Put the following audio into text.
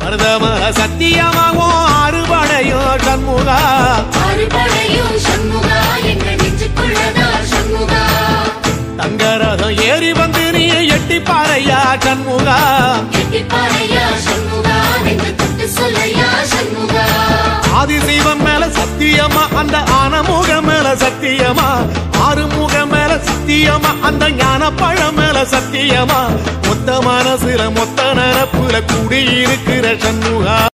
மருதமல சத்தியமாகும் அறுபடையோ சண்முகா அறுபடையும் சண்முகா எங்கள் நெஞ்சுக்குள்ளதான் சண்முகா தங்கரதம் ஏறி வந்து நீ எட்டி பாறையா சண்முகா கெட்டிப்பாறையா சண்முகா நெஞ்சு தொட்டு சொல்லையா சண்முகா ஆதிசைவம் மேல சத்தியமா அந்த ஆனமுகம் மேல சத்தியமா ஆறுமுகம் மேல சத்தியமா அந்த ஞான பழம் மேல சத்தியமா மொத்த மனசுல மொத்த நினப்புல கூடி இருக்கிற சண்முகா